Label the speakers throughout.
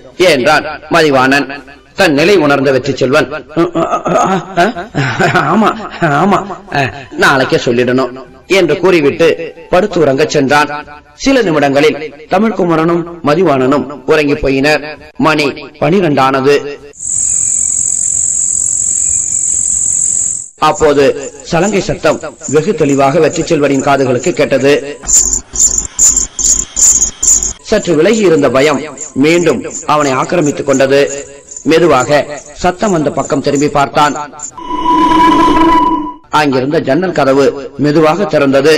Speaker 1: என்றான் மதிவாணன் தன் நிலை உணர்ந்த வெற்றி செல்வன் ஆமா ஆமா நாளைக்கே சொல்லிடணும் என்று கூறிவிட்டு படுத்து உறங்கச் சென்றான் சில நிமிடங்களில் தமிழ்குமரனும் மதிவாணனும் உறங்கி போயினர் மணி பனிரெண்டானது அப்போது சலங்கை சத்தம் வெகு தெளிவாக வெற்றி செல்வனின் காதுகளுக்கு கேட்டது சற்று விலகி இருந்த பயம் மீண்டும் அவனை ஆக்கிரமித்துக் கொண்டது மெதுவாக சத்தம் வந்த பக்கம் திரும்பி பார்த்தான் அங்கிருந்த ஜன்னல் கதவு மெதுவாக திறந்தது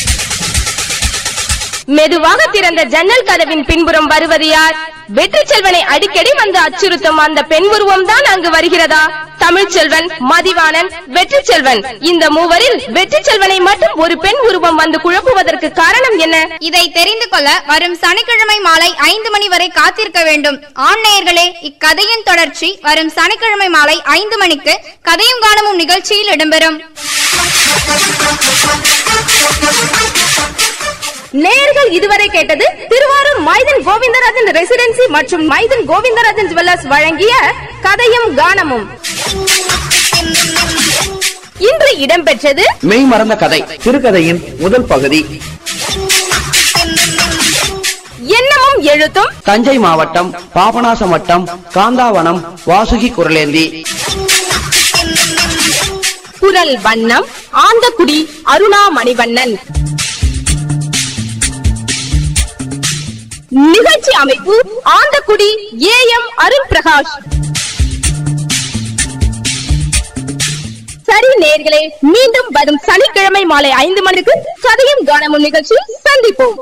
Speaker 2: மெதுவாக திறந்த ஜன்னல் கதவின் பின்புறம் வருவது யார் வெற்றி செல்வனை அடிக்கடி வந்து அச்சுறுத்தும் அந்த பெண் உருவம் தான் அங்கு வருகிறதா தமிழ்ச்செல்வன் மதிவாணன் வெற்றி செல்வன் இந்த மூவரில் வெற்றி செல்வனை மட்டும் ஒரு பெண் உருவம் வந்து குழப்புவதற்கு காரணம் என்ன
Speaker 3: இதை தெரிந்து கொள்ள வரும் சனிக்கிழமை மாலை ஐந்து மணி வரை காத்திருக்க வேண்டும் ஆண் நேயர்களே இக்கதையின் தொடர்ச்சி வரும் சனிக்கிழமை மாலை ஐந்து மணிக்கு கதையும் காணமும் நிகழ்ச்சியில் இடம்பெறும்
Speaker 2: நேயர்கள் இதுவரை கேட்டது திருவாரூர் மைதன் கோவிந்தராஜன் ரெசிடென்சி மற்றும் மைதன் கோவிந்தராஜன் ஜுவல்லர்ஸ் வழங்கிய கதையும் கானமும் இன்று இடம்பெற்றது
Speaker 1: மெய் மறந்த கதை சிறுகதையின் முதல் பகுதி
Speaker 2: எண்ணமும் எழுத்தும்
Speaker 1: தஞ்சை மாவட்டம் பாபநாசம் வட்டம் காந்தாவனம் வாசுகி குரலேந்தி
Speaker 2: குரல் வண்ணம் ஆந்தக்குடி அருணா மணிவண்ணன் நிகழ்ச்சி அமைப்பு ஆந்தக்குடி ஏ எம் அருண் பிரகாஷ் சரி நேர்களே மீண்டும் வரும் சனிக்கிழமை மாலை ஐந்து மணிக்கு கதையும் கானமும் நிகழ்ச்சியில் சந்திப்போம்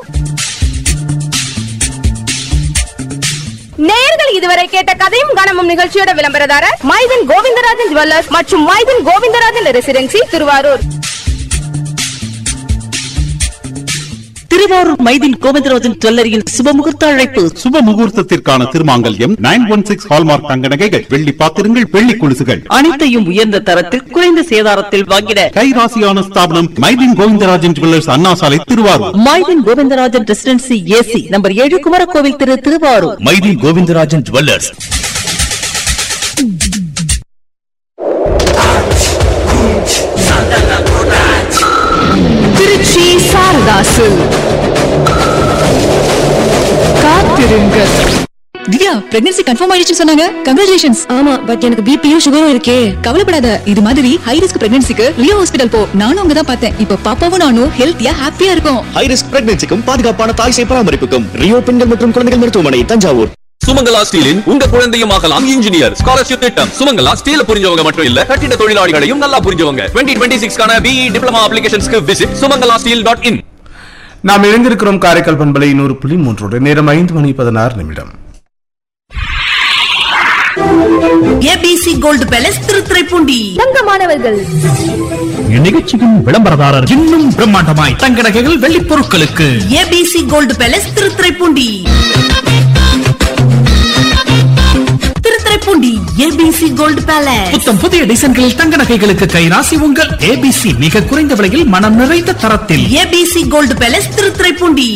Speaker 2: நேயர்கள் இதுவரை கேட்ட கதையும் கானமும் நிகழ்ச்சியோட விளம்பரதாரர் மைதன் கோவிந்தராஜன் ஜுவல்லர்ஸ் மற்றும் மைதன் கோவிந்தராஜன் ரெசிடென்சி திருவாரூர்
Speaker 4: திருவாரூர் மைதின் கோவிந்தராஜன் ஜுவல்லரியின் சுபமுகூர்த்த அழைப்பு
Speaker 5: சுப முகூர்த்தத்திற்கான திருமாங்கல்யம் நைன் ஒன் சிக்ஸ் ஹால்மார்க் தங்க நகைகள் வெள்ளி பாத்திரங்கள் வெள்ளி கொலுசுகள்
Speaker 4: அனைத்தையும் உயர்ந்த தரத்தில் குறைந்த சேதாரத்தில் வாங்கிட
Speaker 5: கைராசியான ஸ்தாபனம் Mydeen Govindarajan jewellers Anna Salai Thiruvarur
Speaker 4: Mydeen Govindarajan residency AC number ஏழு குமரகோவில் திரு திருவாரூர்
Speaker 6: மைதின் கோவிந்தராஜன் ஜுவல்லர்ஸ்
Speaker 7: திருச்சி சாரதாசு காத்திருங்கள்
Speaker 8: திவ்யா பிரெக்னன்சி கன்ஃபார்ம் ஆயிடுச்சு சொன்னாங்க கங்க்ராச்சுலேஷன்ஸ்
Speaker 7: ஆமா பட் எனக்கு பிபியும் சுகரும் இருக்கே
Speaker 8: கவலைப்படாத இது மாதிரி ஹை ரிஸ்க் பிரெக்னன்சிக்கு லியோ ஹாஸ்பிடல் போ நானும் அங்க தான் பார்த்தேன் இப்ப பாப்பாவும் நானும் ஹெல்த்தியா ஹாப்பியா இருக்கும்
Speaker 6: ஹை ரிஸ்க் பிரெக்னன்சிக்கும் பாதுகாப்பான தாய் சேய் பராமரிப்புக்கும் ரியோ பெண்கள் மற்றும் குழந்தைகள் மருத்துவமனை தஞ்சாவூர்
Speaker 9: சுமங்கலா ஸ்டீலின் உங்க குழந்தையும் ஆகலாம் இன்ஜினியர் ஸ்காலர்ஷிப் திட்டம் சுமங்கலா ஸ்டீல புரிஞ்சவங்க மட்டும் இல்ல கட்டிட தொழிலாளிகளையும் நல்லா புரிஞ்சவங்க டுவெண்ட்டி டுவெண்ட்டி சிக்ஸ்க்கான பிஇ டிப்ளமா அப்ளிகேஷன்ஸ்க்கு visit Sumangala steel dot in
Speaker 10: நாம் இணைந்திருக்கிறோம் காரைக்கால் பண்பலை நூறு புள்ளி மூன்றோடு நேரம் ஐந்து மணி பதினாறு நிமிடம்
Speaker 4: ஏபிசி கோல்டு பேலஸ் திருத்துறைப்பூண்டி
Speaker 2: தங்கமானவர்கள்
Speaker 6: இந்நிகழ்ச்சியின் விளம்பரதாரர் இன்னும் பிரம்மாண்டமாய் தங்க நகைகள் வெள்ளி பொருட்களுக்கு
Speaker 4: ABC gold palace Thiruthuraipoondi Thiruthuraipoondi ABC gold palace
Speaker 6: புத்தம் புதிய டிசைன்களில் தங்க நகைகளுக்கு கைராசி உங்கள் ஏபிசி மிக குறைந்த விலையில் மனம் நிறைந்த தரத்தில்
Speaker 4: ஏபிசி கோல்டு பேலஸ் திருத்துறைப்பூண்டி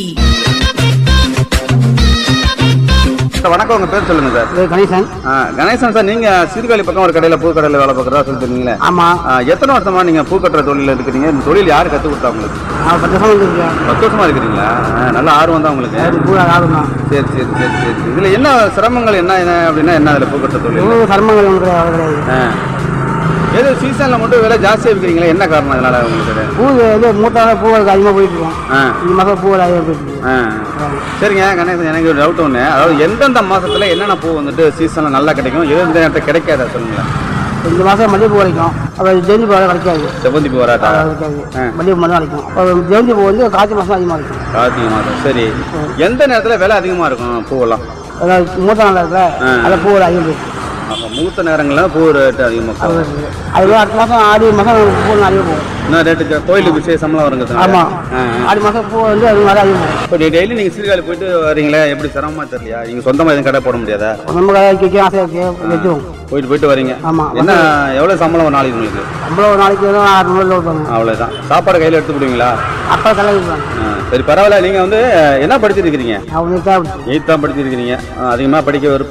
Speaker 11: வணக்கம் உங்க பேர் சொல்லுங்க சார்
Speaker 12: கணேசன்
Speaker 11: ஆ, கணேசன் சார் நீங்க சீர்காழி பக்கம் ஒரு கடையில பூ கடையில வேலை பார்க்கறதா சொல்லிருந்தீங்களே
Speaker 12: ஆமா
Speaker 11: ஆ, எத்தனை வருஷமா நீங்க பூ கட்டுற தொழில இருக்கிறீங்க இந்த தொழில் யாரு கத்து கொடுத்தா உங்களுக்கு
Speaker 12: நான் பத்து வருஷம் வந்துருக்கேன்
Speaker 11: பத்து வருஷமா இருக்கிறீங்களா ஆ, நல்ல ஆர்வம் தான் உங்களுக்கு
Speaker 12: பூரா ஆடும் தான்
Speaker 11: சரி சரி சரி சரி சரி. இதுல என்ன சிரமங்கள் என்ன என்ன அப்படின்னா என்ன அதுல பூ கட்டுற தொழில்
Speaker 12: எவ்வளவு சிரமங்கள் ஒன்று கிடையாது கிடையாது
Speaker 11: ஆ. ஏதோ சீசன்ல மட்டும் விலை ஜாஸ்தியா விற்கிறீங்களா என்ன காரணம் அதனால உங்களுக்கு
Speaker 12: பூ இது மூத்தால பூ அதிகமாக போயிட்டு இருக்கோம்
Speaker 11: ஆ.
Speaker 12: இந்த மாதம் பூ அதிகமாக போயிட்டு இருக்கு
Speaker 11: ஆ. சரிங்க கணேசன் எனக்கு ஒரு டவுட் ஒன்று அதாவது எந்தெந்த மாசத்துல என்னென்ன பூ வந்துட்டு சீசன்ல நல்லா கிடைக்கும் எது எந்த நேரத்தில் கிடைக்காதா சொல்லுங்களேன்
Speaker 12: இந்த மாதம் மல்லிகை பூ கிடைக்கும் அப்புறம் ஜெயந்தி பூ கிடைக்காது
Speaker 11: செவ்வந்தி பூ வராதா
Speaker 12: அது கிடைக்காது
Speaker 11: ஆ.
Speaker 12: மல்லிகை பூ மட்டும் கிடைக்கும் அப்புறம் ஜெயந்தி பூ வந்து கார்த்திகை மாதம் அதிகமாக இருக்கும்
Speaker 11: கார்த்திகை மாதம் சரி எந்த நேரத்துல விலை அதிகமா இருக்கும் பூவெல்லாம்
Speaker 12: அதாவது மூத்த நாள் இருக்குல்ல
Speaker 11: ஆ.
Speaker 12: அதில் பூ அதிகம் போயிருக்கு
Speaker 11: அப்ப மூத்த நேரங்கள்ல பூ ரேட்டு அதிகமா
Speaker 12: அது
Speaker 11: இருக்கும்
Speaker 12: இருக்குது. அது அடுத்த மாதம் ஆடி மாதம் பூ நிறைய போகும்
Speaker 11: இன்னும் ரேட்டு கோயிலுக்கு விசேஷம்லாம் வருங்க
Speaker 12: ஆமா ஆடி மாதம் பூ வந்து அது மாதிரி அதிகம் போகும்
Speaker 11: இப்போ டெய்லி நீங்க சீர்காழி போயிட்டு வரீங்களே எப்படி சிரமமா தெரியலையா நீங்க சொந்தமா எதுவும் கடை போட முடியாதா
Speaker 12: நம்ம வைக்க ஆசையாக இருக்கு வச்சுருவோம்
Speaker 11: போயிட்டு போயிட்டு வரீங்க
Speaker 12: ஆமா.
Speaker 11: என்ன எவ்வளவு சம்பளம் ஒரு நாளைக்கு உங்களுக்கு
Speaker 12: நம்மள ஒரு நாளைக்கு வந்து ஆறுநூறு வைப்பாங்க
Speaker 11: அவ்வளவுதான் சாப்பாடு கையில எடுத்து விடுவீங்களா
Speaker 12: அப்பா செலவு வைப்பாங்க
Speaker 11: ஆ, சரி பரவாயில்ல நீங்க வந்து என்ன படிச்சிருக்கிறீங்க
Speaker 12: அவங்க தேவை
Speaker 11: எயித் தான் படிச்சிருக்கிறீங்க ஆ, அதிகமா படிக்க விருப்பம்